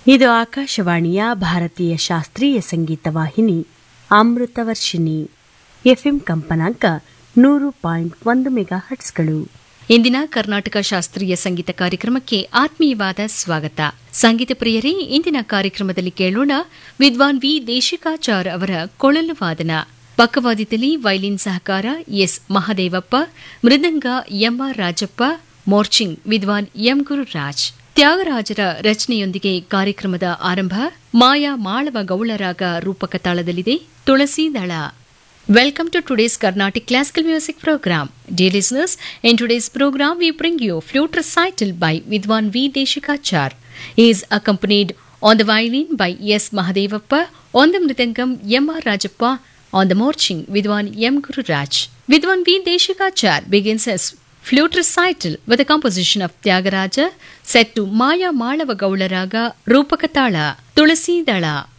ಇದು ಆಕಾಶವಾಣಿಯ ಭಾರತೀಯ ಶಾಸ್ತ್ರೀಯ ಸಂಗೀತ ವಾಹಿನಿ ಅಮೃತವರ್ಷಿಣಿ ಎಫ್ಎಂ ಕಂಪನಾಂಕ ನೂರು ಪಾಯಿಂಟ್ ಒಂದು ಮೆಗಾ ಹಟ್ಸ್ಗಳು ಇಂದಿನ ಕರ್ನಾಟಕ ಶಾಸ್ತ್ರೀಯ ಸಂಗೀತ ಕಾರ್ಯಕ್ರಮಕ್ಕೆ ಆತ್ಮೀಯವಾದ ಸ್ವಾಗತ ಸಂಗೀತ ಪ್ರಿಯರೇ ಇಂದಿನ ಕಾರ್ಯಕ್ರಮದಲ್ಲಿ ಕೇಳೋಣ ವಿದ್ವಾನ್ ವಿ ದೇಶಿಕಾಚಾರ್ ಅವರ ಕೊಳಲು ವಾದನ ಪಕ್ಕವಾದ್ಯದಲ್ಲಿ ವೈಲಿನ್ ಸಹಕಾರ ಎಸ್ ಮಹದೇವಪ್ಪ ಮೃದಂಗ ಎಂಆರ್ ರಾಜಪ್ಪ ಮೋರ್ಚಿಂಗ್ ವಿದ್ವಾನ್ ಎಂ ಗುರುರಾಜ್ ತ್ಯಾಗರಾಜರ ರಚನೆಯೊಂದಿಗೆ ಕಾರ್ಯಕ್ರಮದ ಆರಂಭ ಮಾಯಾ ಮಾಳವ ಗೌಳರಾಗ ರೂಪಕ ತಾಳದಲ್ಲಿದೆ ತುಳಸಿ ದಳ Welcome to today's Carnatic Classical Music Program. Dear listeners, in today's program we bring you flute recital by Vidwan V. Deshikachar. He is accompanied on the violin by S. Mahadevappa, on the mridangam M. R. Rajappa, on the marching Vidwan M. Guru Raj. Vidwan V. Deshikachar begins his flute recital with a composition of Tyagaraja set to Maya Malava Gaula Raga Rupakatala Tulasi Dala.